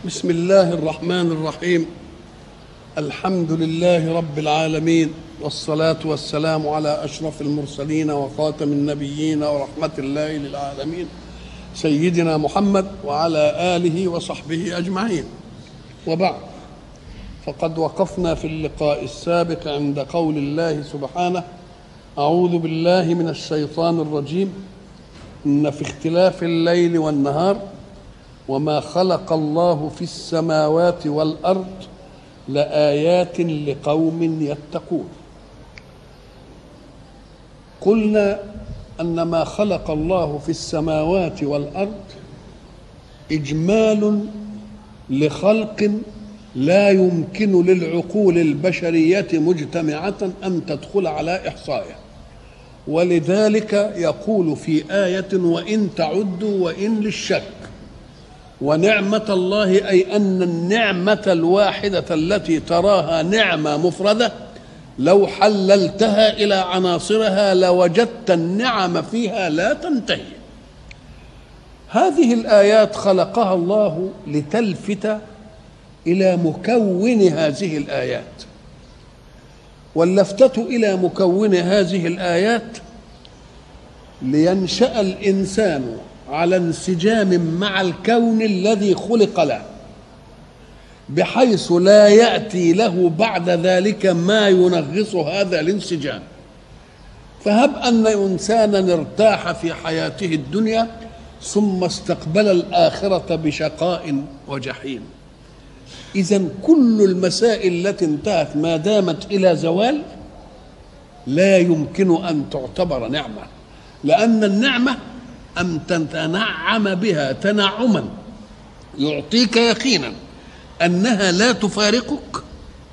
بسم الله الرحمن الرحيم الحمد لله رب العالمين والصلاة والسلام على أشرف المرسلين وخاتم النبيين ورحمة الله للعالمين سيدنا محمد وعلى آله وصحبه أجمعين وبعد فقد وقفنا في اللقاء السابق عند قول الله سبحانه أعوذ بالله من الشيطان الرجيم إن في اختلاف الليل والنهار وما خلق الله في السماوات والارض لايات لقوم يتقون قلنا ان ما خلق الله في السماوات والارض اجمال لخلق لا يمكن للعقول البشريه مجتمعه ان تدخل على احصائه ولذلك يقول في ايه وان تعدوا وان للشك ونعمة الله أي أن النعمة الواحدة التي تراها نعمة مفردة لو حللتها إلى عناصرها لوجدت النعم فيها لا تنتهي هذه الآيات خلقها الله لتلفت إلى مكون هذه الآيات واللفتة إلى مكون هذه الآيات لينشأ الإنسان على انسجام مع الكون الذي خلق له بحيث لا ياتي له بعد ذلك ما ينغص هذا الانسجام فهب ان انسانا ارتاح في حياته الدنيا ثم استقبل الاخره بشقاء وجحيم اذا كل المسائل التي انتهت ما دامت الى زوال لا يمكن ان تعتبر نعمه لان النعمه أن تتنعم بها تنعما يعطيك يقينا أنها لا تفارقك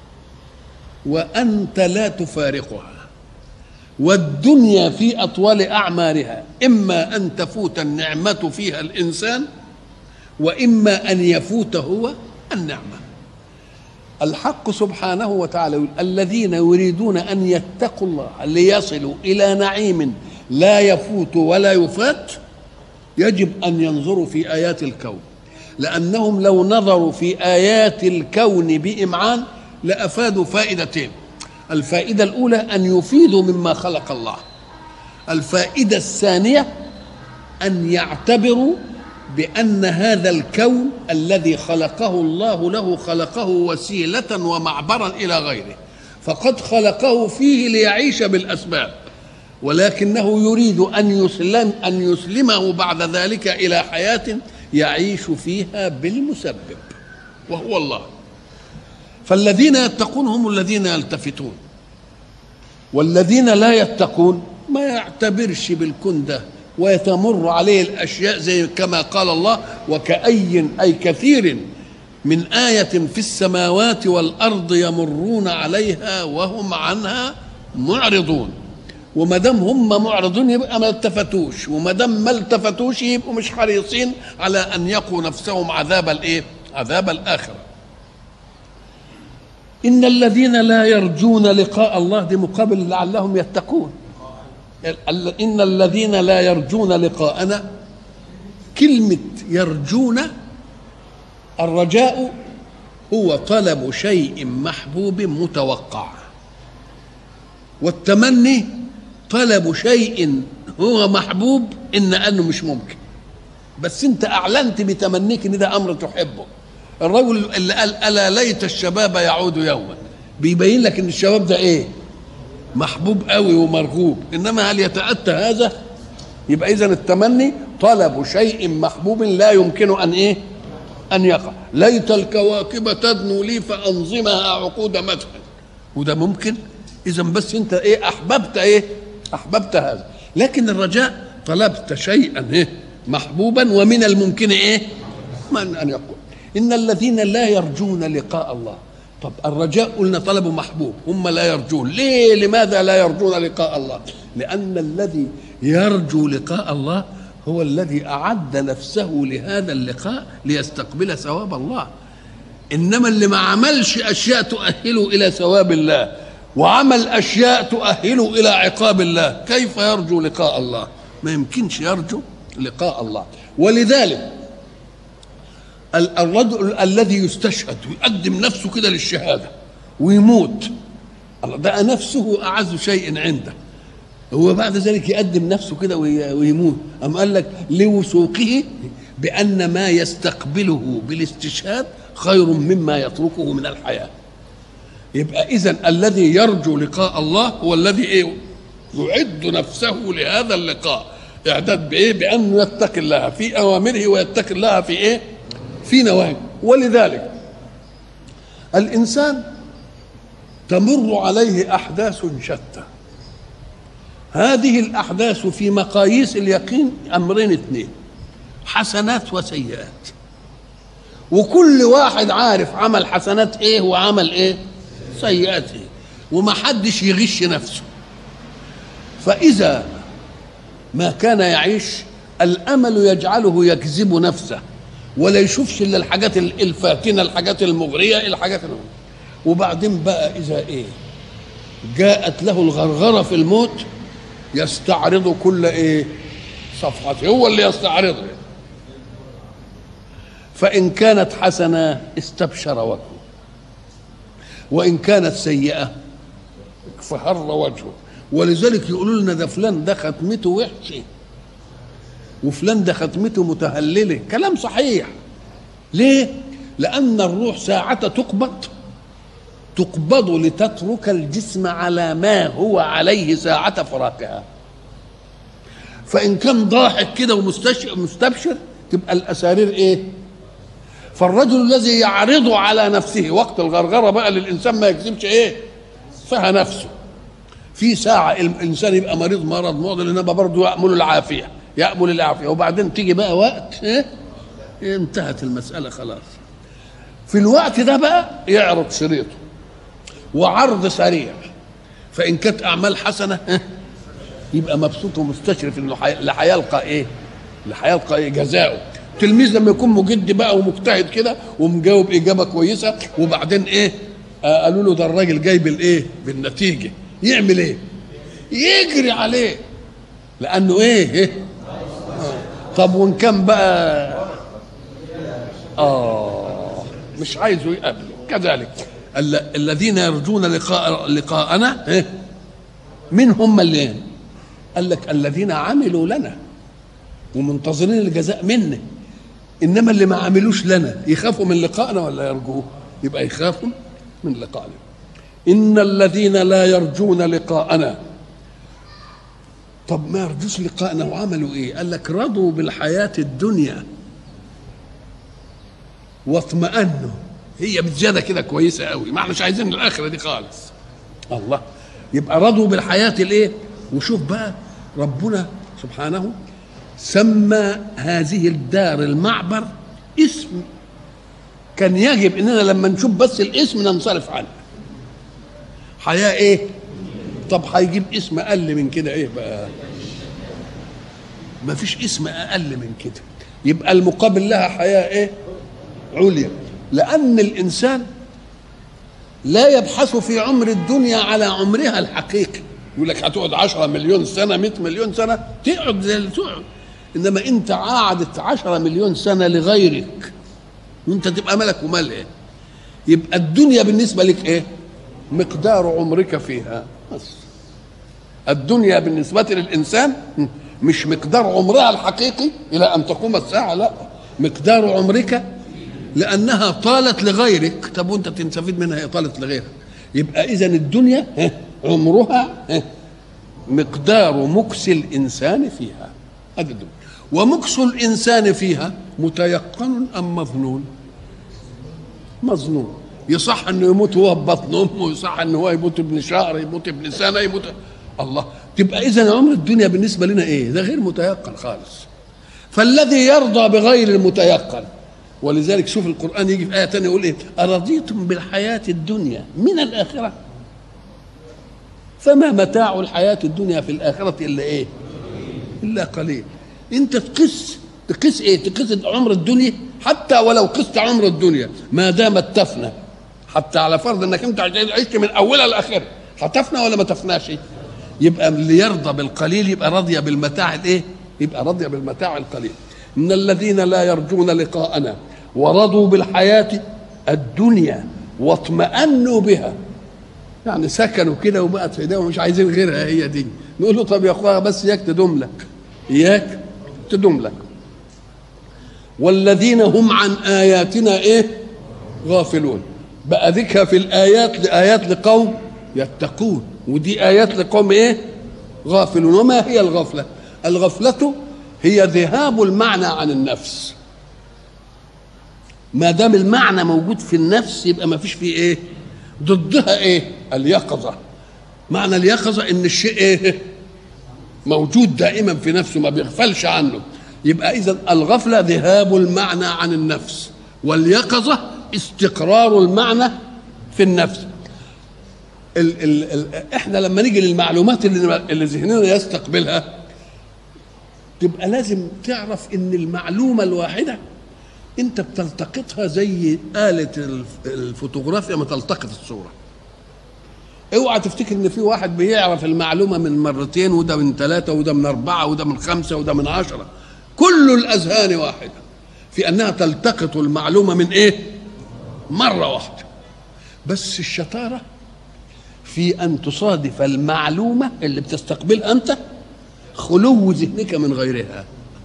وأنت لا تفارقها والدنيا في أطوال أعمارها إما أن تفوت النعمة فيها الإنسان وإما أن يفوت هو النعمة الحق سبحانه وتعالى يقول الذين يريدون أن يتقوا الله ليصلوا إلى نعيم لا يفوت ولا يفات يجب ان ينظروا في ايات الكون لانهم لو نظروا في ايات الكون بامعان لافادوا فائدتين الفائده الاولى ان يفيدوا مما خلق الله الفائده الثانيه ان يعتبروا بان هذا الكون الذي خلقه الله له خلقه وسيله ومعبرا الى غيره فقد خلقه فيه ليعيش بالاسباب ولكنه يريد ان يسلم ان يسلمه بعد ذلك الى حياه يعيش فيها بالمسبب وهو الله فالذين يتقون هم الذين يلتفتون والذين لا يتقون ما يعتبرش بالكون ده ويتمر عليه الاشياء زي كما قال الله وكأي اي كثير من آية في السماوات والأرض يمرون عليها وهم عنها معرضون وما دام هم معرضون يبقى ما التفتوش وما دام ما التفتوش يبقوا مش حريصين على ان يقوا نفسهم عذاب الايه؟ عذاب الاخره. ان الذين لا يرجون لقاء الله دي مقابل لعلهم يتقون. ان الذين لا يرجون لقاءنا كلمه يرجون الرجاء هو طلب شيء محبوب متوقع والتمني طلب شيء هو محبوب ان انه مش ممكن بس انت اعلنت بتمنيك ان ده امر تحبه الرجل اللي قال الا ليت الشباب يعود يوما بيبين لك ان الشباب ده ايه محبوب قوي ومرغوب انما هل يتاتى هذا يبقى اذا التمني طلب شيء محبوب لا يمكن ان ايه ان يقع ليت الكواكب تدنو لي فانظمها عقود مدح وده ممكن اذا بس انت ايه احببت ايه احببت هذا لكن الرجاء طلبت شيئا إيه؟ محبوبا ومن الممكن ايه من ان يقول ان الذين لا يرجون لقاء الله طب الرجاء قلنا طلب محبوب هم لا يرجون ليه لماذا لا يرجون لقاء الله لان الذي يرجو لقاء الله هو الذي اعد نفسه لهذا اللقاء ليستقبل ثواب الله انما اللي ما عملش اشياء تؤهله الى ثواب الله وعمل اشياء تؤهله الى عقاب الله كيف يرجو لقاء الله ما يمكنش يرجو لقاء الله ولذلك ال- الرجل الذي يستشهد ويقدم نفسه كده للشهاده ويموت الله ده نفسه اعز شيء عنده هو بعد ذلك يقدم نفسه كده وي- ويموت أم قال لك لوثوقه بأن ما يستقبله بالاستشهاد خير مما يتركه من الحياة يبقى إذا الذي يرجو لقاء الله هو الذي إيه يعد نفسه لهذا اللقاء إعداد بإيه بأنه يتقي الله في أوامره ويتقي الله في إيه في نواهيه ولذلك الإنسان تمر عليه أحداث شتى هذه الأحداث في مقاييس اليقين أمرين اثنين حسنات وسيئات وكل واحد عارف عمل حسنات ايه وعمل ايه سيئات ايه ومحدش يغش نفسه فإذا ما كان يعيش الأمل يجعله يكذب نفسه ولا يشوفش إلا الحاجات الفاتنة الحاجات المغرية الحاجات المغرية. وبعدين بقى إذا إيه جاءت له الغرغرة في الموت يستعرض كل ايه صفحته هو اللي يستعرضها فإن كانت حسنة استبشر وجهه وإن كانت سيئة فهر وجهه ولذلك يقولوا لنا ده فلان ده ختمته وحشة وفلان ده ختمته متهللة كلام صحيح ليه؟ لأن الروح ساعة تقبض تقبض لتترك الجسم على ما هو عليه ساعة فراقها فإن كان ضاحك كده ومستبشر تبقى الأسارير إيه؟ فالرجل الذي يعرض على نفسه وقت الغرغرة بقى للإنسان ما يكذبش إيه؟ فيها نفسه في ساعة الإنسان يبقى مريض مرض معضل إنما برضه يأمل العافية يأمل العافية وبعدين تيجي بقى وقت إيه؟ انتهت المسألة خلاص في الوقت ده بقى يعرض شريطه وعرض سريع فان كانت اعمال حسنه يبقى مبسوط ومستشرف انه اللي هيلقى ايه؟ اللي هيلقى ايه جزاؤه التلميذ لما يكون مجد بقى ومجتهد كده ومجاوب اجابه كويسه وبعدين ايه؟ آه قالوا له ده الراجل جاي بالايه؟ بالنتيجه يعمل ايه؟ يجري عليه لانه ايه؟ إيه؟ آه. طب وان كان بقى اه مش عايزه يقابله كذلك الذين يرجون لقاء لقاءنا إيه؟ من هم اللي قال لك الذين عملوا لنا ومنتظرين الجزاء منا انما اللي ما عملوش لنا يخافوا من لقائنا ولا يرجوه يبقى يخافوا من لقائنا ان الذين لا يرجون لقاءنا طب ما يرجوش لقائنا وعملوا ايه قال لك رضوا بالحياه الدنيا واطمأنوا هي بزياده كده كويسه قوي ما احناش عايزين الاخره دي خالص الله يبقى رضوا بالحياه الايه وشوف بقى ربنا سبحانه سمى هذه الدار المعبر اسم كان يجب اننا لما نشوف بس الاسم ننصرف عنه حياه ايه طب هيجيب اسم اقل من كده ايه بقى ما فيش اسم اقل من كده يبقى المقابل لها حياه ايه عليا لأن الإنسان لا يبحث في عمر الدنيا على عمرها الحقيقي يقول لك هتقعد 10 مليون سنة 100 مليون سنة تقعد زي اللي تقعد إنما أنت قعدت 10 مليون سنة لغيرك وأنت تبقى ملك ومال إيه؟ يبقى الدنيا بالنسبة لك إيه؟ مقدار عمرك فيها بس الدنيا بالنسبة للإنسان مش مقدار عمرها الحقيقي إلى أن تقوم الساعة لا مقدار عمرك لانها طالت لغيرك طب وانت تستفيد منها هي طالت لغيرك يبقى اذا الدنيا عمرها مقدار مكس الانسان فيها هذه الدنيا ومكس الانسان فيها متيقن ام مظنون مظنون يصح انه يموت وهو ببطن امه يصح انه هو يموت ابن شهر يموت ابن سنه يموت الله تبقى اذا عمر الدنيا بالنسبه لنا ايه ده غير متيقن خالص فالذي يرضى بغير المتيقن ولذلك شوف القرآن يجي في آية ثانية يقول إيه أرضيتم بالحياة الدنيا من الآخرة فما متاع الحياة الدنيا في الآخرة إلا إيه إلا قليل أنت تقيس تقيس إيه تقيس عمر الدنيا حتى ولو قست عمر الدنيا ما دامت تفنى حتى على فرض انك انت عشت من اولها لاخرها هتفنى ولا ما تفناش يبقى اللي يرضى بالقليل يبقى راضيه بالمتاع الايه يبقى راضيه بالمتاع القليل ان الذين لا يرجون لقاءنا ورضوا بالحياه الدنيا واطمأنوا بها يعني سكنوا كده وبقت في ايديهم مش عايزين غيرها هي دي نقول له طب يا اخويا بس اياك تدوم لك اياك تدوم لك والذين هم عن اياتنا ايه غافلون بقى ذكر في الايات لايات لقوم يتقون ودي ايات لقوم ايه غافلون وما هي الغفله الغفله هي ذهاب المعنى عن النفس ما دام المعنى موجود في النفس يبقى ما فيش فيه ايه ضدها ايه اليقظه معنى اليقظه ان الشيء ايه موجود دائما في نفسه ما بيغفلش عنه يبقى اذا الغفله ذهاب المعنى عن النفس واليقظه استقرار المعنى في النفس ال ال ال احنا لما نيجي للمعلومات اللي اللي ذهننا يستقبلها تبقى لازم تعرف ان المعلومه الواحده انت بتلتقطها زي آلة الفوتوغرافيا ما تلتقط الصورة اوعى تفتكر ان في واحد بيعرف المعلومة من مرتين وده من ثلاثة وده من أربعة وده من خمسة وده من عشرة كل الأذهان واحدة في أنها تلتقط المعلومة من إيه؟ مرة واحدة بس الشطارة في أن تصادف المعلومة اللي بتستقبلها أنت خلو ذهنك من غيرها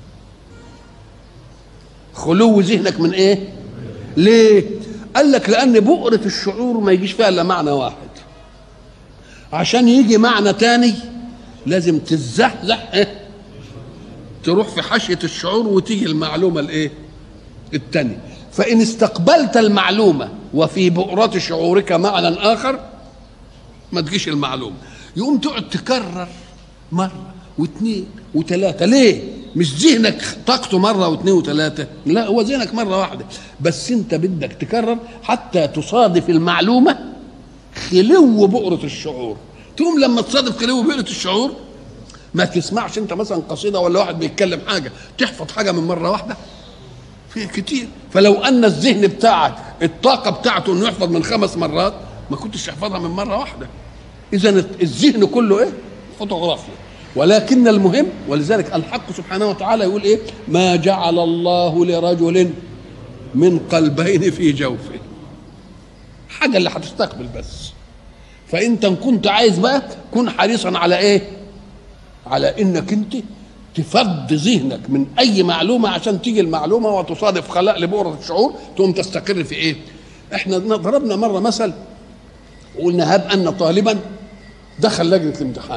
خلو ذهنك من ايه ليه قال لك لان بؤرة الشعور ما يجيش فيها الا معنى واحد عشان يجي معنى تاني لازم تزحزح إيه؟ تروح في حاشية الشعور وتيجي المعلومة الايه التانية فإن استقبلت المعلومة وفي بؤرة شعورك معنى آخر ما تجيش المعلومة يقوم تقعد تكرر مرة واثنين وثلاثة ليه؟ مش ذهنك طاقته مرة واثنين وثلاثة لا هو ذهنك مرة واحدة بس انت بدك تكرر حتى تصادف المعلومة خلو بؤرة الشعور تقوم لما تصادف خلو بؤرة الشعور ما تسمعش انت مثلا قصيدة ولا واحد بيتكلم حاجة تحفظ حاجة من مرة واحدة في كتير فلو ان الذهن بتاعك الطاقة بتاعته انه يحفظ من خمس مرات ما كنتش تحفظها من مرة واحدة اذا الذهن كله ايه فوتوغرافيا ولكن المهم ولذلك الحق سبحانه وتعالى يقول ايه ما جعل الله لرجل من قلبين في جوفه حاجه اللي هتستقبل بس فانت ان كنت عايز بقى كن حريصا على ايه على انك انت تفض ذهنك من اي معلومه عشان تيجي المعلومه وتصادف خلاء لبؤره الشعور تقوم تستقر في ايه احنا ضربنا مره مثل وقلنا هب ان طالبا دخل لجنه الامتحان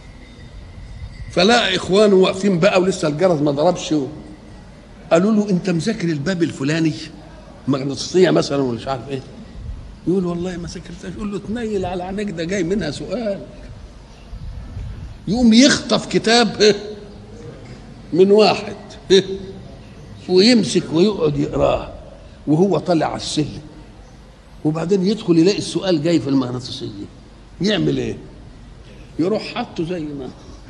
فلقى اخوانه واقفين بقى ولسه الجرس ما ضربش قالوا له انت مذاكر الباب الفلاني مغناطيسيه مثلا ولا مش عارف ايه يقول والله ما ذاكرتهاش يقول له تنيل على عينيك ده جاي منها سؤال يقوم يخطف كتاب من واحد ويمسك ويقعد يقراه وهو طالع على السلم وبعدين يدخل يلاقي السؤال جاي في المغناطيسيه يعمل ايه؟ يروح حاطه زي ما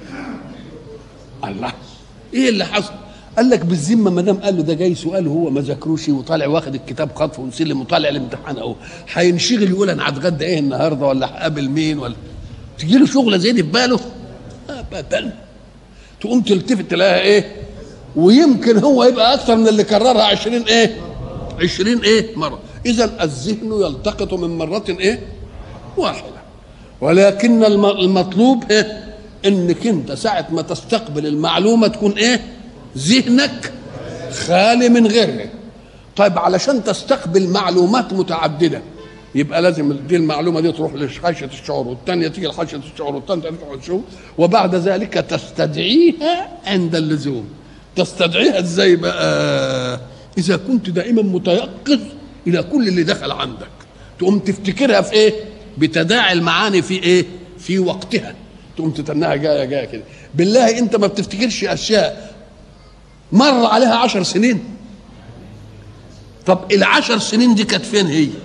الله ايه اللي حصل قال لك بالذمه ما دام قال له ده جاي سؤال وهو ما ذاكروش وطالع واخد الكتاب خطف وسلم وطالع الامتحان اهو هينشغل يقول انا هتغدى ايه النهارده ولا هقابل مين ولا تجي له شغله زي دي في باله ابدا تقوم تلتفت تلاقيها ايه ويمكن هو يبقى اكثر من اللي كررها عشرين ايه عشرين ايه مره اذا الذهن يلتقط من مرة ايه واحدة ولكن المطلوب إيه؟ انك انت ساعة ما تستقبل المعلومة تكون ايه ذهنك خالي من غيرها طيب علشان تستقبل معلومات متعددة يبقى لازم دي المعلومة دي تروح لحاشية الشعور والثانية تيجي لحاشية الشعور والثانية تروح للشعور وبعد ذلك تستدعيها عند اللزوم تستدعيها ازاي بقى اذا كنت دائما متيقظ الى كل اللي دخل عندك تقوم تفتكرها في ايه بتداعي المعاني في ايه في وقتها تقوم تتناها جايه جايه كده بالله انت ما بتفتكرش اشياء مر عليها عشر سنين طب العشر سنين دي كانت فين هي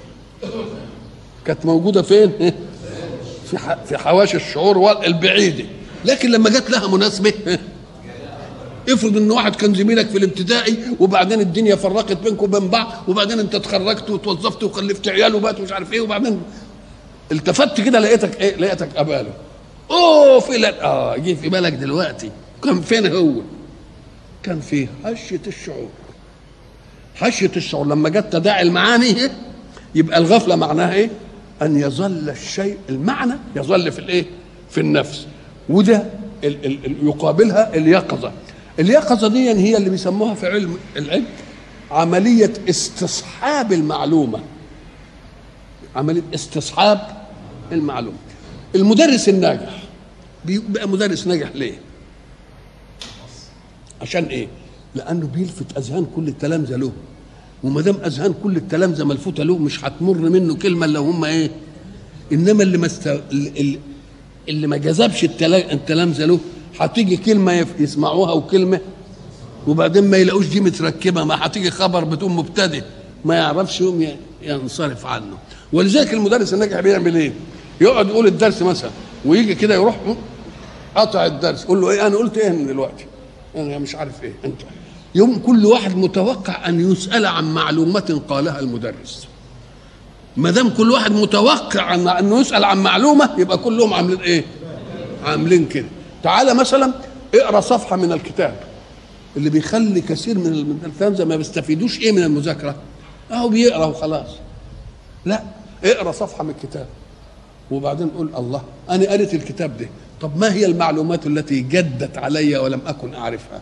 كانت موجوده فين في في حواشي الشعور البعيده لكن لما جت لها مناسبه افرض ان واحد كان زميلك في الابتدائي وبعدين الدنيا فرقت بينكم وبين بعض وبعدين انت اتخرجت وتوظفت وخلفت عيال وبقت مش عارف ايه وبعدين التفت كده لقيتك ايه لقيتك قباله اوه فلان اه جه في بالك دلوقتي كان فين هو كان في هشه الشعور حشيه الشعور لما جت تداعي المعاني إيه؟ يبقى الغفله معناها ايه ان يظل الشيء المعنى يظل في الايه في النفس وده ال ال ال يقابلها اليقظه اليقظه دي هي اللي بيسموها في علم العلم عمليه استصحاب المعلومه عمليه استصحاب المعلومه المدرس الناجح بيبقى مدرس ناجح ليه عشان ايه لانه بيلفت اذهان كل التلامذه له وما دام اذهان كل التلامذه ملفوته له مش هتمر منه كلمه الا هم ايه انما اللي ما است... اللي, اللي ما جذبش التلامذه له هتيجي كلمه يسمعوها وكلمه وبعدين ما يلاقوش دي متركبه ما هتيجي خبر بدون مبتدئ ما يعرفش يوم ينصرف عنه ولذلك المدرس الناجح بيعمل ايه؟ يقعد يقول الدرس مثلا ويجي كده يروح قطع الدرس يقول له ايه انا قلت ايه من دلوقتي؟ انا مش عارف ايه انت يوم كل واحد متوقع ان يسال عن معلومه قالها المدرس ما دام كل واحد متوقع ان انه يسال عن معلومه يبقى كلهم عاملين ايه عاملين كده تعالى مثلا اقرا صفحه من الكتاب اللي بيخلي كثير من التلامذه ما بيستفيدوش ايه من المذاكره اهو بيقرا وخلاص لا اقرا صفحه من الكتاب وبعدين قول الله انا قريت الكتاب ده طب ما هي المعلومات التي جدت علي ولم اكن اعرفها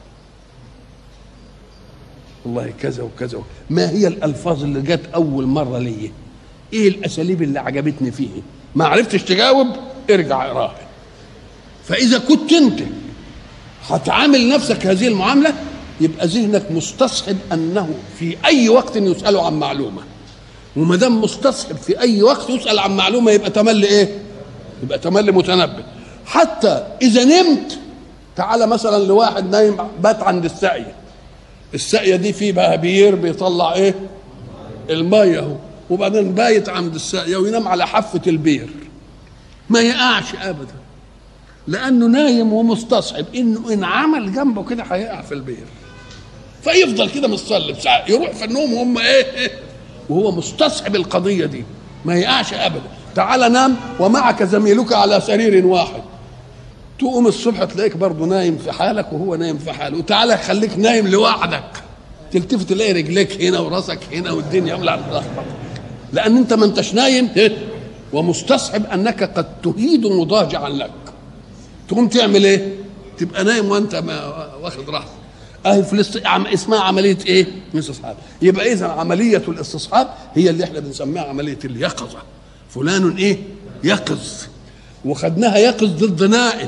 والله كذا وكذا ما هي الالفاظ اللي جت اول مره لي ايه الاساليب اللي عجبتني فيه ما عرفتش تجاوب ارجع اقراها فاذا كنت انت هتعامل نفسك هذه المعامله يبقى ذهنك مستصحب انه في اي وقت يسال عن معلومه وما دام مستصحب في اي وقت يسال عن معلومه يبقى تملي ايه يبقى تملي متنبه حتى اذا نمت تعالى مثلا لواحد نايم بات عند الساقيه الساقيه دي في بقى بير بيطلع ايه الميه اهو وبعدين بايت عند الساقيه وينام على حافه البير ما يقعش ابدا لانه نايم ومستصحب انه ان عمل جنبه كده هيقع في البير فيفضل كده متصلب يروح في النوم وهم ايه وهو مستصحب القضيه دي ما يقعش ابدا تعال نام ومعك زميلك على سرير واحد تقوم الصبح تلاقيك برضه نايم في حالك وهو نايم في حاله وتعالى خليك نايم لوحدك تلتفت تلاقي رجليك هنا وراسك هنا والدنيا لا لان انت ما انتش نايم ومستصحب انك قد تهيد مضاجعا لك تقوم تعمل ايه تبقى نايم وانت ما واخد راحتك اهي في الاست... اسمها عمليه ايه استصحاب يبقى اذا عمليه الاستصحاب هي اللي احنا بنسميها عمليه اليقظه فلان ايه يقظ وخدناها يقظ ضد نائم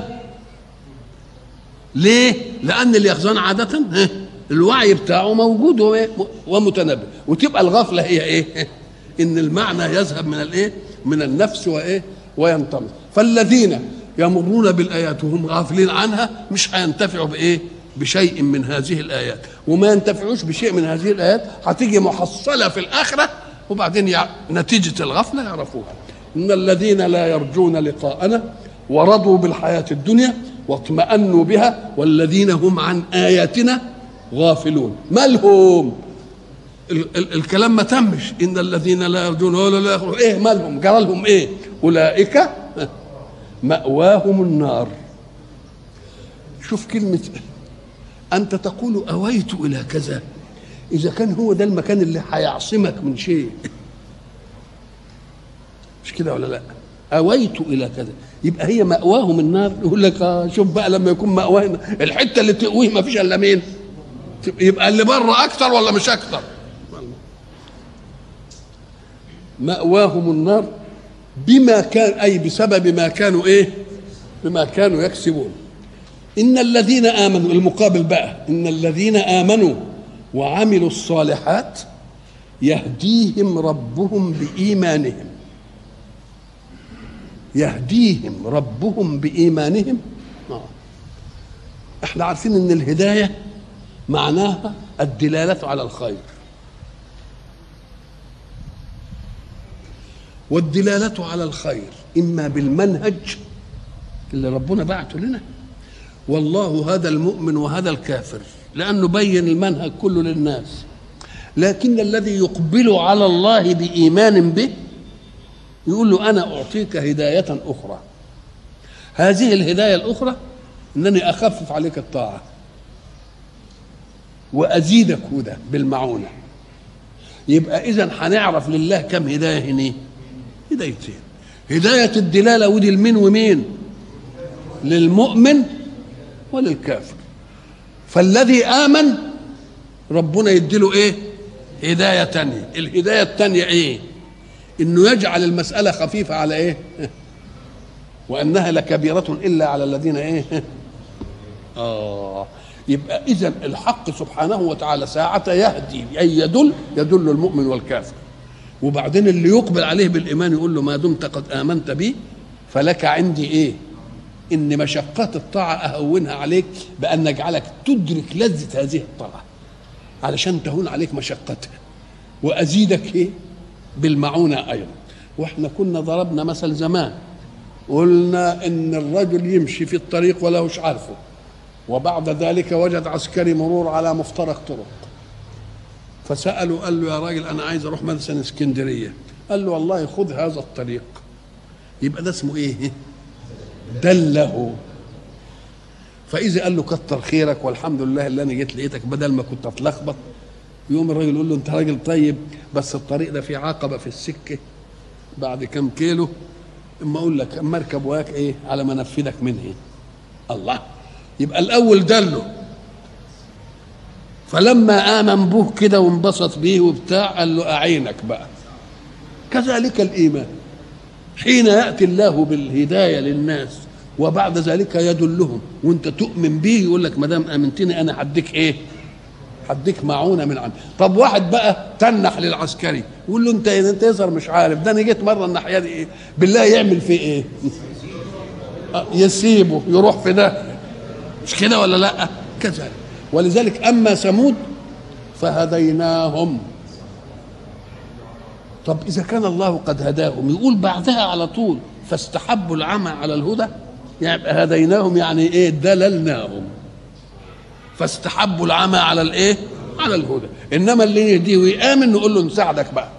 ليه لان اليقظان عاده الوعي بتاعه موجود ومتنبه وتبقى الغفله هي ايه ان المعنى يذهب من الايه من النفس وايه وينطمس فالذين يمرون بالايات وهم غافلين عنها مش هينتفعوا بايه بشيء من هذه الايات وما ينتفعوش بشيء من هذه الايات هتيجي محصله في الاخره وبعدين يع... نتيجه الغفله يعرفوها ان الذين لا يرجون لقاءنا ورضوا بالحياه الدنيا واطمأنوا بها والذين هم عن اياتنا غافلون مالهم ال- ال- الكلام ما تمش ان الذين لا يرجون ولا لا يخرجون ايه مالهم جرى لهم ايه اولئك مأواهم النار شوف كلمة أنت تقول أويت إلى كذا إذا كان هو ده المكان اللي هيعصمك من شيء مش كده ولا لا أويت إلى كذا يبقى هي مأواهم النار يقول لك آه شوف بقى لما يكون مأواهم الحتة اللي تقويه ما فيش إلا مين يبقى اللي بره أكتر ولا مش أكتر مأواهم النار بما كان أي بسبب ما كانوا إيه بما كانوا يكسبون إن الذين آمنوا المقابل بقى إن الذين آمنوا وعملوا الصالحات يهديهم ربهم بإيمانهم يهديهم ربهم بإيمانهم آه. احنا عارفين ان الهداية معناها الدلالة على الخير والدلالة على الخير إما بالمنهج اللي ربنا بعته لنا والله هذا المؤمن وهذا الكافر لأنه بين المنهج كله للناس لكن الذي يقبل على الله بإيمان به يقول له أنا أعطيك هداية أخرى هذه الهداية الأخرى أنني أخفف عليك الطاعة وأزيدك هدى بالمعونة يبقى اذا هنعرف لله كم هدايه هنا هدايتين هدايه الدلاله ودي لمين ومين للمؤمن وللكافر فالذي امن ربنا يديله ايه هدايه تانية الهدايه التانية ايه انه يجعل المساله خفيفه على ايه وانها لكبيره الا على الذين ايه اه يبقى اذا الحق سبحانه وتعالى ساعة يهدي اي يدل يدل المؤمن والكافر وبعدين اللي يقبل عليه بالايمان يقول له ما دمت قد امنت بي فلك عندي ايه ان مشقات الطاعه اهونها عليك بان نجعلك تدرك لذه هذه الطاعه علشان تهون عليك مشقتها وازيدك ايه بالمعونه ايضا واحنا كنا ضربنا مثل زمان قلنا ان الرجل يمشي في الطريق ولا هوش عارفه وبعد ذلك وجد عسكري مرور على مفترق طرق فسأله قال له يا راجل أنا عايز أروح مثلا اسكندرية قال له والله خذ هذا الطريق يبقى ده اسمه إيه دله فإذا قال له كتر خيرك والحمد لله اللي أنا جيت لقيتك بدل ما كنت أتلخبط يوم الراجل يقول له أنت راجل طيب بس الطريق ده فيه عقبة في السكة بعد كم كيلو اما اقول لك اما اركب وياك ايه على ما انفذك منه الله يبقى الاول دله فلما امن به كده وانبسط بيه وبتاع قال له اعينك بقى كذلك الايمان حين ياتي الله بالهدايه للناس وبعد ذلك يدلهم وانت تؤمن به يقول لك ما دام امنتني انا هديك ايه؟ هديك معونه من عندي طب واحد بقى تنح للعسكري يقول له انت انت يظهر مش عارف ده انا جيت مره الناحيه دي ايه؟ بالله يعمل فيه ايه؟ يسيبه يروح في ده مش كده ولا لا؟ كذلك ولذلك اما ثمود فهديناهم طب اذا كان الله قد هداهم يقول بعدها على طول فاستحبوا العمى على الهدى يعني هديناهم يعني ايه دللناهم فاستحبوا العمى على الايه على الهدى انما اللي يهديه ويامن نقول له نساعدك بقى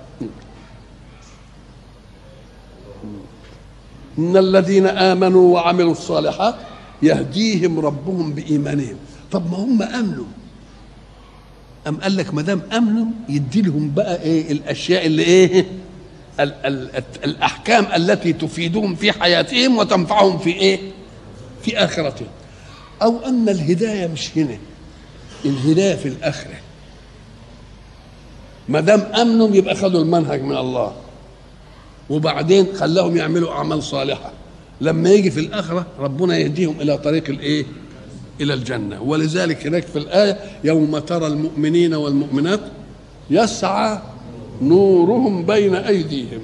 ان الذين امنوا وعملوا الصالحات يهديهم ربهم بايمانهم طب ما هم امنوا أم قال لك ما دام امنوا يدي لهم بقى ايه الاشياء اللي ايه ال ال الاحكام التي تفيدهم في حياتهم وتنفعهم في ايه في اخرتهم او ان الهدايه مش هنا الهدايه في الاخره ما دام امنوا يبقى خدوا المنهج من الله وبعدين خلاهم يعملوا اعمال صالحه لما يجي في الاخره ربنا يهديهم الى طريق الايه الى الجنه ولذلك هناك في الايه يوم ترى المؤمنين والمؤمنات يسعى نورهم بين ايديهم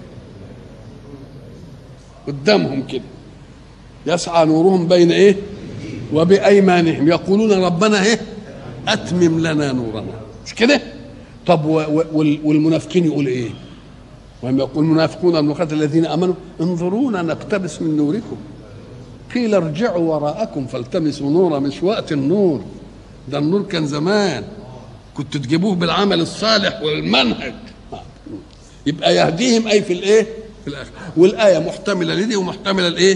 قدامهم كده يسعى نورهم بين ايه وبايمانهم يقولون ربنا ايه اتمم لنا نورنا مش كده طب والمنافقين يقول ايه وهم يقول المنافقون المنافقات الذين امنوا انظرونا نقتبس من نوركم قيل ارجعوا وراءكم فالتمسوا نورا مش وقت النور ده النور كان زمان كنت تجيبوه بالعمل الصالح والمنهج يبقى يهديهم اي في الايه في الاخر والايه محتمله لدي ومحتمله لايه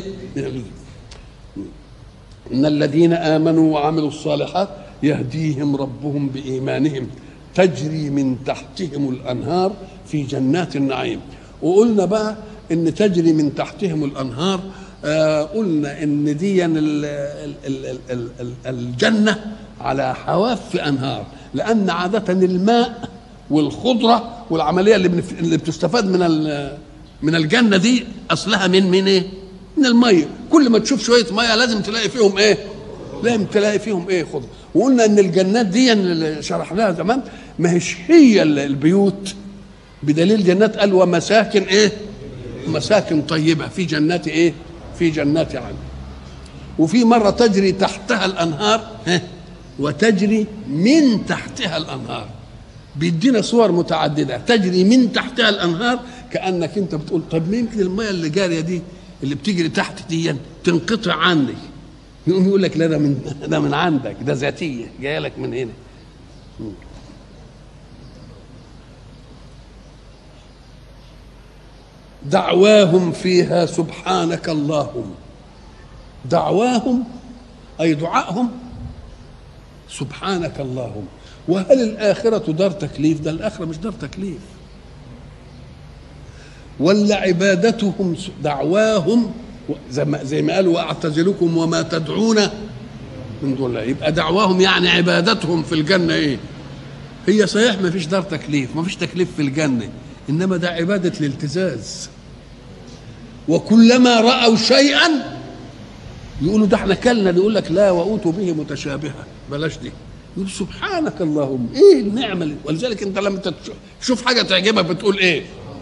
ان الذين امنوا وعملوا الصالحات يهديهم ربهم بايمانهم تجري من تحتهم الانهار في جنات النعيم وقلنا بقى ان تجري من تحتهم الانهار آه قلنا ان دي ال ال ال ال ال الجنه على حواف انهار لان عاده الماء والخضره والعمليه اللي اللي بتستفاد من من الجنه دي اصلها من من ايه؟ من الميه كل ما تشوف شويه ميه لازم تلاقي فيهم ايه؟ لازم تلاقي فيهم ايه خضره وقلنا ان الجنات دي اللي شرحناها زمان ما هيش هي البيوت بدليل جنات قال ومساكن ايه؟ مساكن طيبه في جنات ايه؟ في جنات عدن وفي مرة تجري تحتها الأنهار وتجري من تحتها الأنهار بيدينا صور متعددة تجري من تحتها الأنهار كأنك أنت بتقول طب ما يمكن المية اللي جارية دي اللي بتجري تحت دي تنقطع عني يقوم يقول لك لا ده من ده من عندك ده ذاتية جاية لك من هنا دعواهم فيها سبحانك اللهم دعواهم اي دعائهم سبحانك اللهم وهل الآخرة دار تكليف ده الآخرة مش دار تكليف ولا عبادتهم دعواهم زي ما, زي ما قالوا واعتزلكم وما تدعون من دون الله يبقى دعواهم يعني عبادتهم في الجنة ايه هي صحيح ما فيش دار تكليف ما فيش تكليف في الجنة إنما ده عبادة الالتزاز وكلما رأوا شيئا يقولوا ده احنا كلنا يقول لك لا وأوتوا به متشابها بلاش دي يقول سبحانك اللهم ايه النعمة اللي ولذلك انت لما تشوف حاجة تعجبك بتقول ايه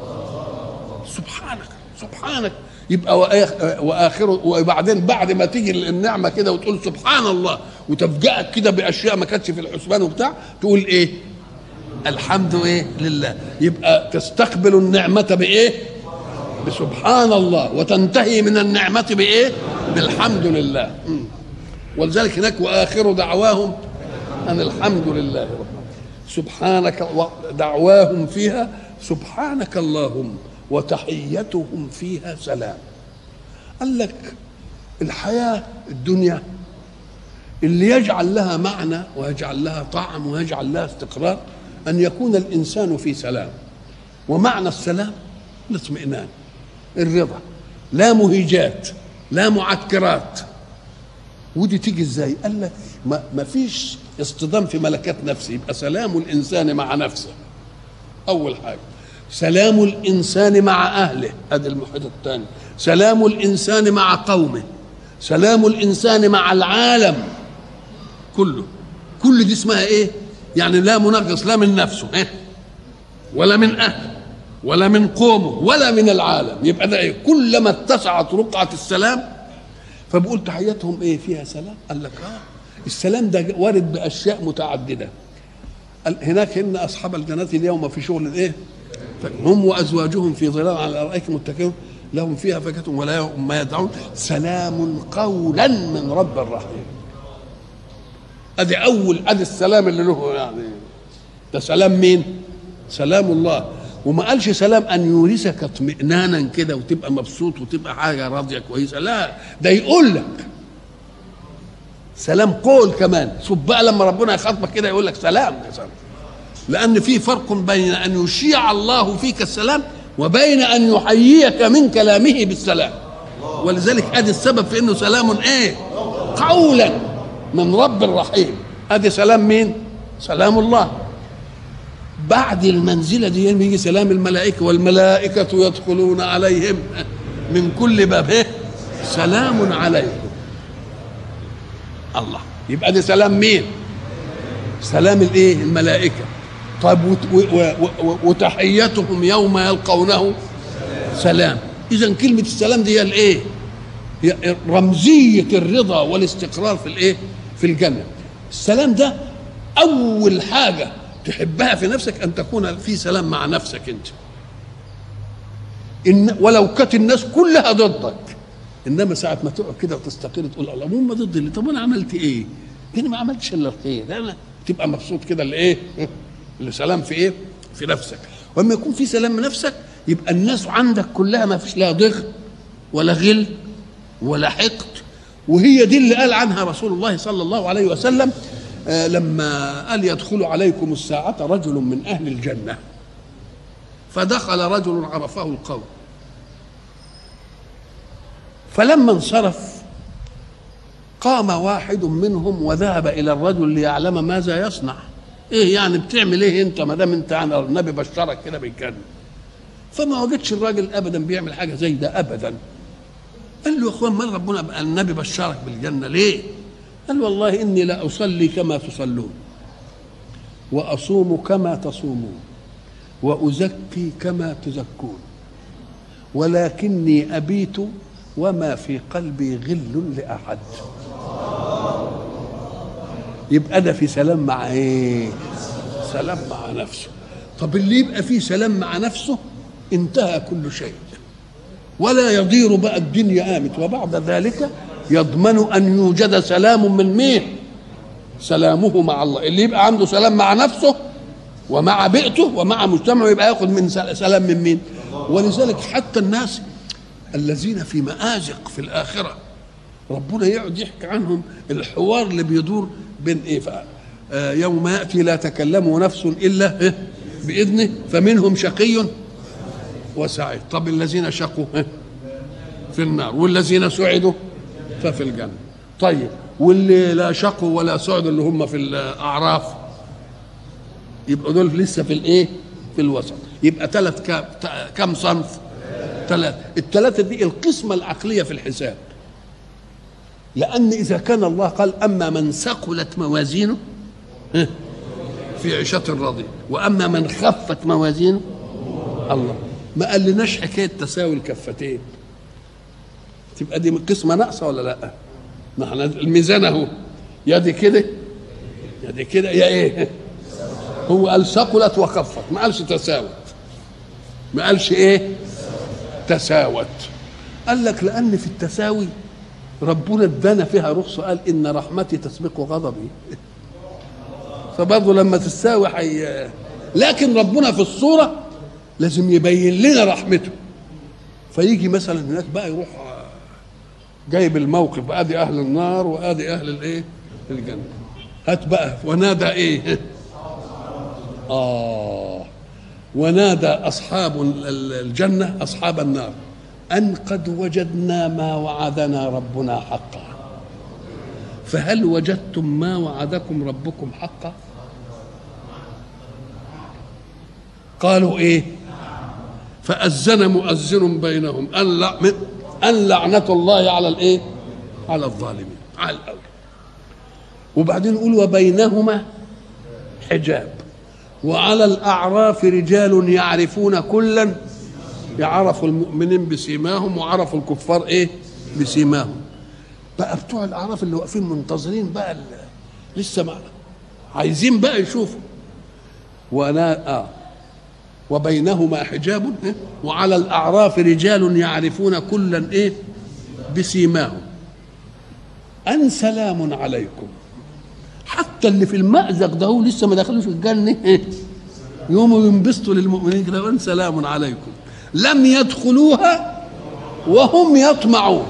سبحانك سبحانك يبقى واخره وبعدين بعد ما تيجي النعمه كده وتقول سبحان الله وتفجأك كده باشياء ما كانتش في الحسبان وبتاع تقول ايه الحمد ايه لله يبقى تستقبل النعمه بايه بسبحان الله وتنتهي من النعمه بايه بالحمد لله ولذلك هناك واخر دعواهم ان الحمد لله رب سبحانك دعواهم فيها سبحانك اللهم وتحيتهم فيها سلام قال لك الحياة الدنيا اللي يجعل لها معنى ويجعل لها طعم ويجعل لها استقرار أن يكون الإنسان في سلام ومعنى السلام الاطمئنان الرضا لا مهيجات لا معكرات ودي تيجي ازاي قال لك ما, ما فيش اصطدام في ملكات نفسه يبقى سلام الانسان مع نفسه اول حاجه سلام الانسان مع اهله هذا المحيط الثاني سلام الانسان مع قومه سلام الانسان مع العالم كله كل دي اسمها ايه يعني لا منغص لا من نفسه إيه؟ ولا من اهله ولا من قومه ولا من العالم يبقى ده ايه كلما اتسعت رقعه السلام فبقول تحياتهم ايه فيها سلام قال لك اه السلام ده وارد باشياء متعدده هناك ان اصحاب الجنه اليوم في شغل ايه هم وازواجهم في ظلال على الارائك متكئون لهم فيها فاكهه ولا ما يدعون سلام قولا من رب رحيم ادي اول ادي السلام اللي له يعني ده سلام مين سلام الله وما قالش سلام ان يورثك اطمئنانا كده وتبقى مبسوط وتبقى حاجه راضيه كويسه لا ده يقول لك سلام قول كمان شوف بقى لما ربنا يخاطبك كده يقول لك سلام يا سلام لأن في فرق بين أن يشيع الله فيك السلام وبين أن يحييك من كلامه بالسلام ولذلك ادي السبب في انه سلام ايه قولا من رب رحيم ادي سلام مين سلام الله بعد المنزله دي يجي سلام الملائكه والملائكه يدخلون عليهم من كل باب ايه سلام عليكم الله يبقى دي سلام مين سلام الايه الملائكه طيب وتحيتهم يوم يلقونه سلام اذا كلمه السلام دي هي الايه هي رمزيه الرضا والاستقرار في الايه في الجنه السلام ده اول حاجه تحبها في نفسك ان تكون في سلام مع نفسك انت إن ولو كانت الناس كلها ضدك انما ساعه ما تقعد كده وتستقر تقول الله هم ضد اللي طب انا عملت ايه؟ انا ما عملتش الا الخير انا تبقى مبسوط كده لايه؟ السلام في ايه؟ في نفسك واما يكون في سلام نفسك يبقى الناس عندك كلها ما فيش لها ضغط ولا غل ولا حقد وهي دي اللي قال عنها رسول الله صلى الله عليه وسلم آه لما قال يدخل عليكم الساعة رجل من أهل الجنة فدخل رجل عرفه القوم فلما انصرف قام واحد منهم وذهب إلى الرجل ليعلم ماذا يصنع ايه يعني بتعمل ايه انت ما دام انت عن النبي بشرك كده بالجنه فما وجدش الراجل ابدا بيعمل حاجه زي ده ابدا قال له يا اخوان ما ربنا النبي بشرك بالجنه ليه قال والله اني لا اصلي كما تصلون واصوم كما تصومون وازكي كما تزكون ولكني ابيت وما في قلبي غل لاحد يبقى ده في سلام مع ايه سلام مع نفسه طب اللي يبقى فيه سلام مع نفسه انتهى كل شيء ولا يضير بقى الدنيا قامت وبعد ذلك يضمن ان يوجد سلام من مين سلامه مع الله اللي يبقى عنده سلام مع نفسه ومع بيئته ومع مجتمعه يبقى ياخذ من سلام من مين ولذلك حتى الناس الذين في مآزق في الآخرة ربنا يقعد يحكي عنهم الحوار اللي بيدور بين ايه آه، يوم ياتي لا تكلم نفس الا إيه؟ باذنه فمنهم شقي وسعيد طب الذين شقوا إيه؟ في النار والذين سعدوا ففي الجنه طيب واللي لا شقوا ولا سعدوا اللي هم في الاعراف يبقى دول لسه في الايه في الوسط يبقى ثلاث كم صنف ثلاث الثلاثه دي القسمه العقليه في الحساب لان اذا كان الله قال اما من ثقلت موازينه في عيشة راضية وأما من خفت موازينه الله ما قالناش حكاية تساوي الكفتين تبقى دي قسمة ناقصة ولا لا؟ ما احنا الميزان اهو يا دي كده يا دي كده يا ايه؟ هو قال ثقلت وخفت ما قالش تساوت ما قالش ايه؟ تساوت قال لك لأن في التساوي ربنا ادانا فيها رخصة قال إن رحمتي تسبق غضبي فبرضه لما تستاوي حي... لكن ربنا في الصورة لازم يبين لنا رحمته فيجي مثلا هناك بقى يروح جايب الموقف ادي اهل النار وادي اهل الايه الجنه هات بقى ونادى ايه اه ونادى اصحاب الجنه اصحاب النار ان قد وجدنا ما وعدنا ربنا حقا فهل وجدتم ما وعدكم ربكم حقا قالوا ايه فأذن مؤذن بينهم أن أن لعنة الله على الإيه؟ على الظالمين على الأول وبعدين يقول وبينهما حجاب وعلى الأعراف رجال يعرفون كلا يعرفوا المؤمنين بسيماهم وعرفوا الكفار إيه؟ بسيماهم بقى بتوع الأعراف اللي واقفين منتظرين بقى لسه ما عايزين بقى يشوفوا وانا اه وبينهما حجاب إيه؟ وعلى الأعراف رجال يعرفون كلا إيه بسيماهم أن سلام عليكم حتى اللي في المأزق ده هو لسه ما دخلوش الجنة إيه؟ يوم ينبسطوا للمؤمنين كده أن سلام عليكم لم يدخلوها وهم يطمعون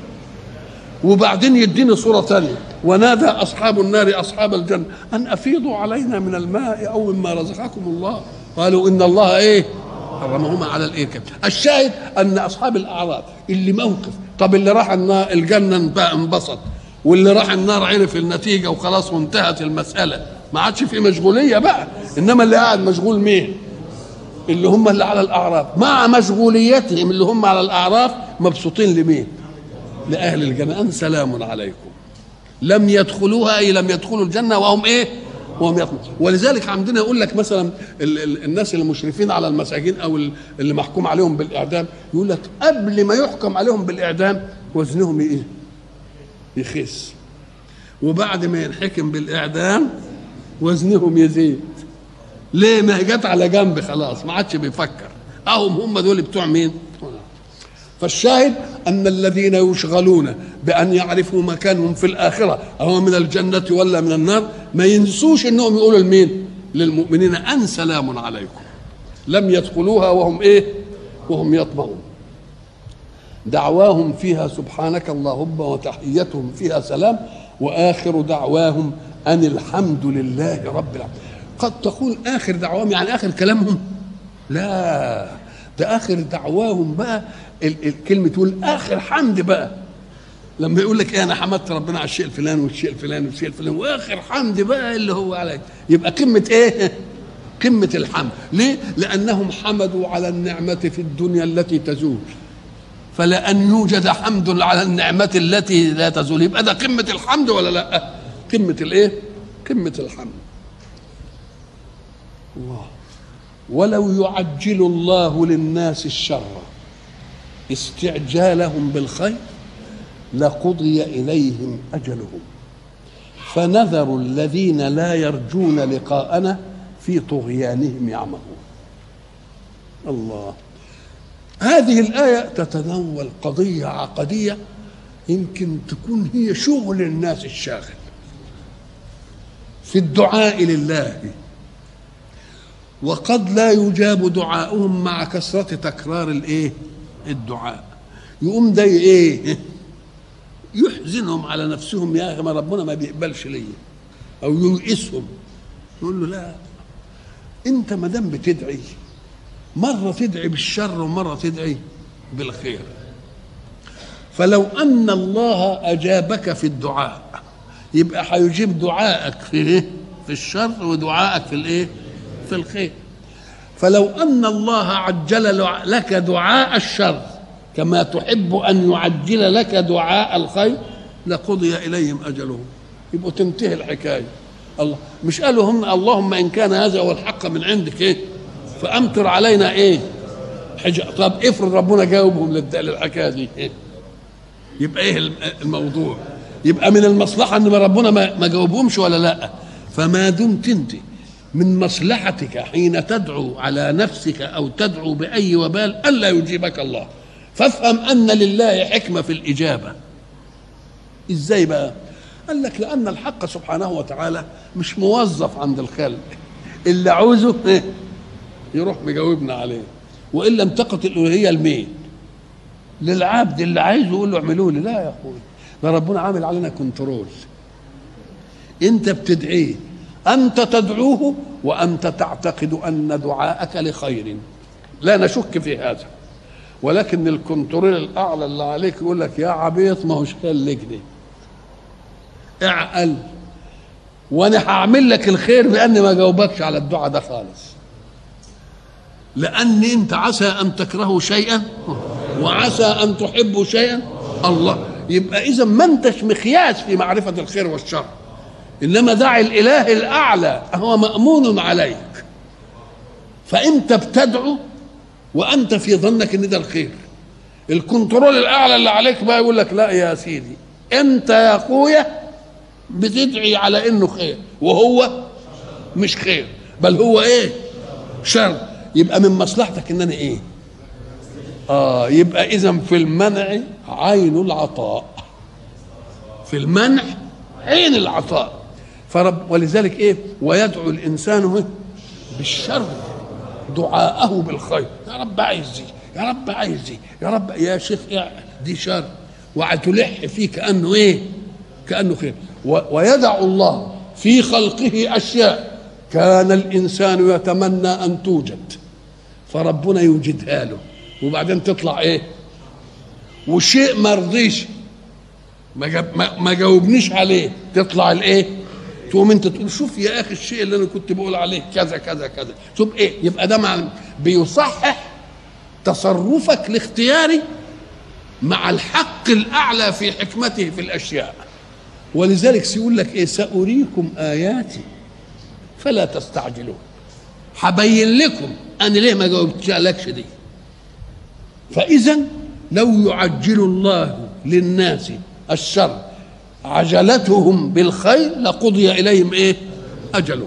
وبعدين يديني صورة ثانية ونادى أصحاب النار أصحاب الجنة أن أفيضوا علينا من الماء أو مما رزقكم الله قالوا ان الله ايه حرمهما على الايه الشاهد ان اصحاب الاعراض اللي موقف طب اللي راح النار الجنه بقى انبسط واللي راح النار عرف النتيجه وخلاص وانتهت المساله ما عادش في مشغوليه بقى انما اللي قاعد مشغول مين اللي هم اللي على الاعراف مع مشغوليتهم اللي هم على الاعراف مبسوطين لمين لاهل الجنه ان سلام عليكم لم يدخلوها اي لم يدخلوا الجنه وهم ايه وهم يطمع ولذلك عندنا يقول لك مثلا ال ال الناس المشرفين على المساجين او اللي محكوم عليهم بالاعدام يقول لك قبل ما يحكم عليهم بالاعدام وزنهم ايه يخس وبعد ما ينحكم بالاعدام وزنهم يزيد ليه ما هي جت على جنب خلاص ما عادش بيفكر اهم هم دول بتوع مين فالشاهد أن الذين يشغلون بأن يعرفوا مكانهم في الآخرة أو من الجنة ولا من النار ما ينسوش أنهم يقولوا لمين للمؤمنين أن سلام عليكم لم يدخلوها وهم إيه وهم يطمعون دعواهم فيها سبحانك اللهم وتحيتهم فيها سلام وآخر دعواهم أن الحمد لله رب العالمين قد تقول آخر دعواهم يعني آخر كلامهم لا ده آخر دعواهم بقى الكلمه تقول اخر حمد بقى لما يقول لك ايه انا حمدت ربنا على الشيء الفلاني والشيء الفلاني والشيء الفلاني واخر حمد بقى اللي هو عليك يبقى قمه ايه؟ قمه الحمد ليه؟ لانهم حمدوا على النعمه في الدنيا التي تزول فلان يوجد حمد على النعمه التي لا تزول يبقى ده قمه الحمد ولا لا؟ قمه الايه؟ قمه الحمد الله ولو يعجل الله للناس الشر استعجالهم بالخير لقضي اليهم اجلهم فنذر الذين لا يرجون لقاءنا في طغيانهم يعمهون الله هذه الآية تتناول قضية عقدية يمكن تكون هي شغل الناس الشاغل في الدعاء لله وقد لا يجاب دعاؤهم مع كثرة تكرار الايه الدعاء يقوم ده ايه يحزنهم على نفسهم يا اخي ما ربنا ما بيقبلش ليا او ييئسهم يقول له لا انت ما دام بتدعي مره تدعي بالشر ومره تدعي بالخير فلو ان الله اجابك في الدعاء يبقى هيجيب دعائك في ايه في الشر ودعائك في الايه في الخير فلو ان الله عجل لك دعاء الشر كما تحب ان يعجل لك دعاء الخير لقضي اليهم اجلهم يبقوا تنتهي الحكايه الله مش قالوا هم اللهم ان كان هذا هو الحق من عندك ايه فامطر علينا ايه حجة طب افرض ربنا جاوبهم للحكايه دي إيه؟ يبقى ايه الموضوع يبقى من المصلحه ان ربنا ما, ما جاوبهمش ولا لا فما دمت انت من مصلحتك حين تدعو على نفسك او تدعو باي وبال الا يجيبك الله فافهم ان لله حكمه في الاجابه ازاي بقى قال لك لان الحق سبحانه وتعالى مش موظف عند الخلق اللي عاوزه إيه؟ يروح مجاوبنا عليه وان لم تقت الالوهيه لمين للعبد اللي عايزه يقول له اعملوا لي لا يا اخوي ده ربنا عامل علينا كنترول انت بتدعيه انت تدعوه وانت تعتقد ان دعاءك لخير لا نشك في هذا ولكن الكنترول الاعلى اللي عليك يقول لك يا عبيط ما هوش لك دي اعقل وانا هعمل لك الخير باني ما جاوبكش على الدعاء ده خالص لان انت عسى ان تكرهوا شيئا وعسى ان تحبوا شيئا الله يبقى اذا ما انتش مقياس في معرفه الخير والشر انما دع الاله الاعلى هو مامون عليك فانت بتدعو وانت في ظنك ان ده الخير الكنترول الاعلى اللي عليك بقى يقول لك لا يا سيدي انت يا اخويا بتدعي على انه خير وهو مش خير بل هو ايه شر يبقى من مصلحتك ان انا ايه اه يبقى اذا في المنع عين العطاء في المنع عين العطاء فرب ولذلك ايه ويدعو الانسان بالشر دعاءه بالخير يا رب عايز دي يا رب عايز دي يا رب يا شيخ دي شر وتلح فيه كانه ايه كانه خير ويدع الله في خلقه اشياء كان الانسان يتمنى ان توجد فربنا يوجدها له وبعدين تطلع ايه وشيء ما رضيش ما, جاب ما, ما جاوبنيش عليه تطلع الايه تقوم انت تقول شوف يا اخي الشيء اللي انا كنت بقول عليه كذا كذا كذا شوف ايه يبقى ده مع بيصحح تصرفك الاختياري مع الحق الاعلى في حكمته في الاشياء ولذلك سيقول لك ايه ساريكم اياتي فلا تستعجلون هبين لكم انا ليه ما جاوبتش دي فاذا لو يعجل الله للناس الشر عجلتهم بالخير لقضي اليهم ايه اجلهم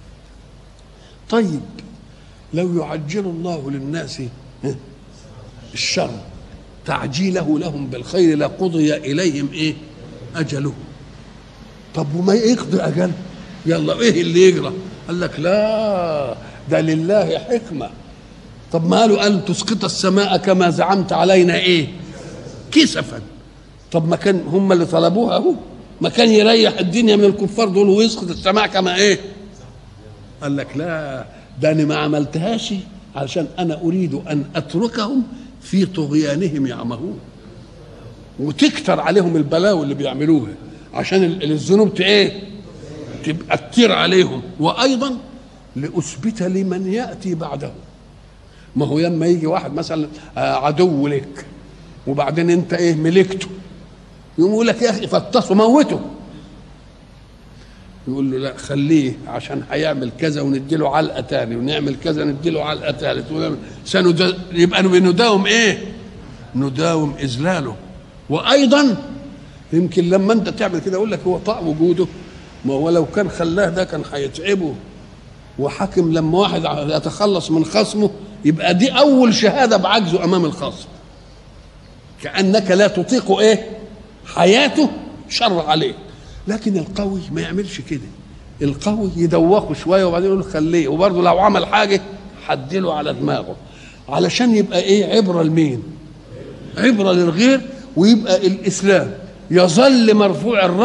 طيب لو يعجل الله للناس الشر تعجيله لهم بالخير لقضي اليهم ايه اجلهم طب وما يقضي اجل يلا ايه اللي يجرى قال لك لا ده لله حكمه طب ما قالوا قال تسقط السماء كما زعمت علينا ايه كسفا طب ما كان هم اللي طلبوها اهو ما كان يريح الدنيا من الكفار دول ويسقط السماء كما ايه قال لك لا ده انا ما عملتهاش علشان انا اريد ان اتركهم في طغيانهم يعمهون وتكتر عليهم البلاوي اللي بيعملوها عشان الذنوب ايه تبقى كتير عليهم وايضا لاثبت لمن ياتي بعده ما هو لما يجي واحد مثلا عدو لك وبعدين انت ايه ملكته يقوم يقول لك يا اخي فطسه موته يقول له لا خليه عشان هيعمل كذا ونديله علقه تاني ونعمل كذا نديله علقه ثالث سند... يبقى نداوم ايه؟ نداوم اذلاله وايضا يمكن لما انت تعمل كده يقول لك هو طاع وجوده ما هو لو كان خلاه ده كان هيتعبه وحاكم لما واحد يتخلص من خصمه يبقى دي اول شهاده بعجزه امام الخصم كانك لا تطيق ايه حياته شر عليه لكن القوي ما يعملش كده القوي يدوخه شويه وبعدين يقول خليه وبرضه لو عمل حاجه حدله على دماغه علشان يبقى ايه عبره لمين عبره للغير ويبقى الاسلام يظل مرفوع الراس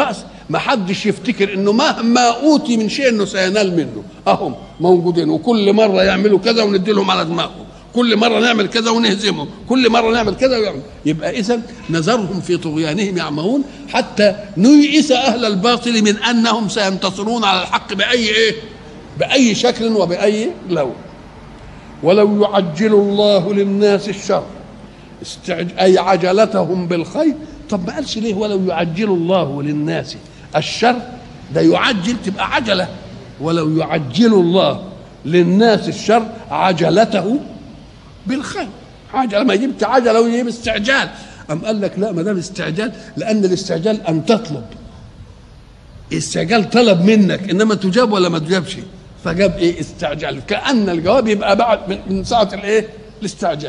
ما حدش يفتكر انه مهما اوتي من شيء انه سينال منه اهم موجودين وكل مره يعملوا كذا وندي لهم على دماغهم كل مره نعمل كذا ونهزمهم كل مره نعمل كذا ويعمل يبقى اذا نذرهم في طغيانهم يعمهون حتى نيئس اهل الباطل من انهم سينتصرون على الحق باي ايه باي شكل وباي لون ولو يعجل الله للناس الشر استعج... اي عجلتهم بالخير طب ما قالش ليه ولو يعجل الله للناس الشر ده يعجل تبقى عجله ولو يعجل الله للناس الشر عجلته بالخير عجله ما يجيبش عجله ويجيب استعجال أم قال لك لا ما دام استعجال لأن الاستعجال أن تطلب استعجال طلب منك إنما تجاب ولا ما تجابش فجاب إيه استعجال كأن الجواب يبقى بعد من ساعة الإيه الاستعجال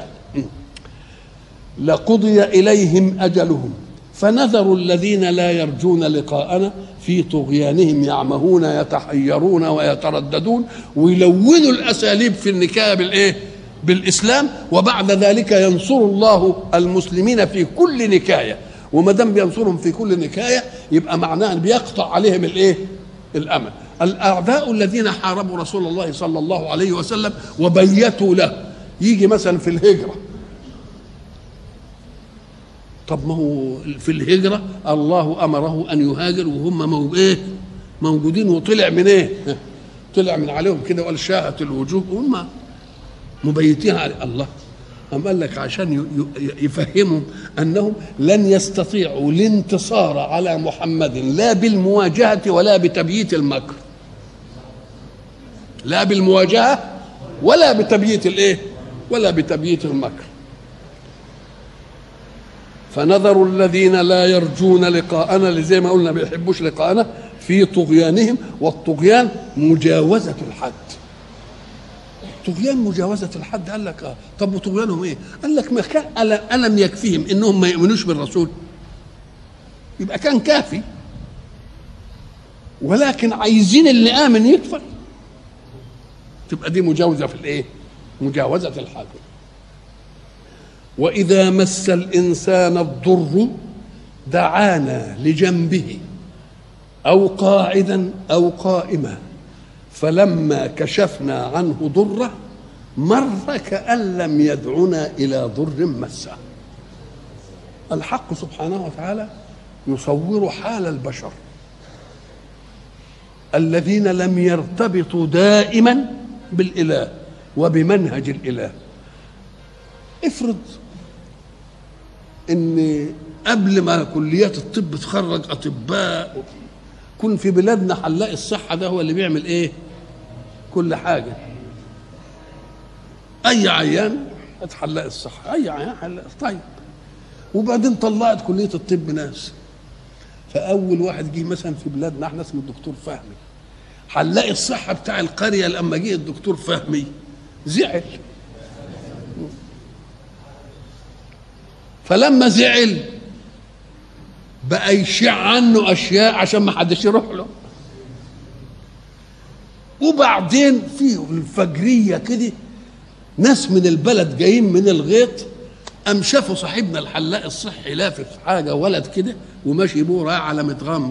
لقضي إليهم أجلهم فنذر الذين لا يرجون لقاءنا في طغيانهم يعمهون يتحيرون ويترددون ويلونوا الاساليب في النكايه بالايه؟ بالاسلام وبعد ذلك ينصر الله المسلمين في كل نكايه وما دام بينصرهم في كل نكايه يبقى معناه ان بيقطع عليهم الايه؟ الامل. الاعداء الذين حاربوا رسول الله صلى الله عليه وسلم وبيتوا له يجي مثلا في الهجره طب ما هو في الهجرة الله أمره أن يهاجر وهم مو إيه موجودين وطلع من إيه طلع من عليهم كده وقال شاهت الوجوه وهم مبيتين على الله أم قال لك عشان يفهمهم أنهم لن يستطيعوا الانتصار على محمد لا بالمواجهة ولا بتبييت المكر لا بالمواجهة ولا بتبييت الإيه ولا بتبييت المكر فنذر الذين لا يرجون لقاءنا اللي زي ما قلنا ما بيحبوش لقاءنا في طغيانهم والطغيان مجاوزة الحد طغيان مجاوزة الحد قال لك اه طب وطغيانهم ايه؟ قال لك ما كان ألم يكفيهم انهم ما يؤمنوش بالرسول يبقى كان كافي ولكن عايزين اللي آمن يكفر تبقى دي مجاوزة في الايه؟ مجاوزة الحد واذا مس الانسان الضر دعانا لجنبه او قاعدا او قائما فلما كشفنا عنه ضره مر كان لم يدعنا الى ضر مسه الحق سبحانه وتعالى يصور حال البشر الذين لم يرتبطوا دائما بالاله وبمنهج الاله افرض ان قبل ما كليات الطب تخرج اطباء كن في بلادنا حلاق الصحه ده هو اللي بيعمل ايه كل حاجه اي عيان حلاق الصحه اي عيان حلاق طيب وبعدين طلعت كليه الطب ناس فاول واحد جه مثلا في بلادنا احنا اسمه الدكتور فهمي حلاق الصحه بتاع القريه لما جه الدكتور فهمي زعل فلما زعل بقى يشع عنه اشياء عشان ما حدش يروح له وبعدين في الفجريه كده ناس من البلد جايين من الغيط قام شافوا صاحبنا الحلاق الصحي لافف حاجه ولد كده وماشي بيه رايح على متغمر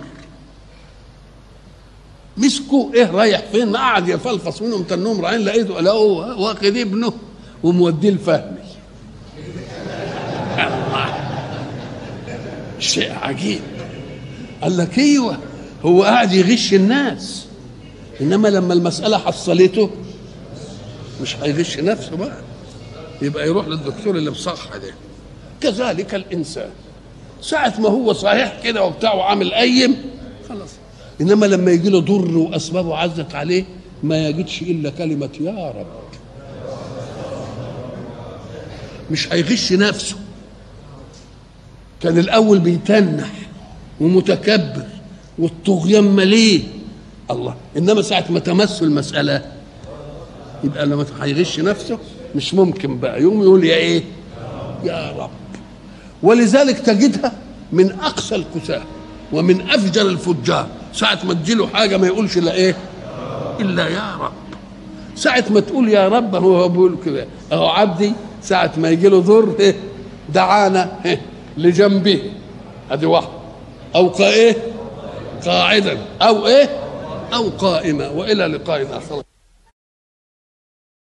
مسكوا ايه رايح فين قعد يفلفص منهم تنهم رايحين لقيته لقوه واخد ابنه وموديه الفهمي شيء عجيب قال لك ايوه هو قاعد يغش الناس انما لما المساله حصلته مش هيغش نفسه بقى يبقى يروح للدكتور اللي بصح ده كذلك الانسان ساعة ما هو صحيح كده وبتاع وعامل قيم خلاص انما لما يجي له ضر واسبابه عزت عليه ما يجدش الا كلمة يا رب مش هيغش نفسه كان الاول بيتنح ومتكبر والطغيان مليه الله انما ساعه ما تمس المساله يبقى لما هيغش نفسه مش ممكن بقى يوم يقول يا ايه يا رب ولذلك تجدها من اقسى الكساه ومن افجر الفجار ساعه ما تجيله حاجه ما يقولش الا ايه الا يا رب ساعه ما تقول يا رب هو بيقول كده اهو عبدي ساعه ما يجي له ضر إيه؟ دعانا إيه؟ لجنبه ادي واحد او ايه قاعدا او ايه او قائما والى لقاء اخر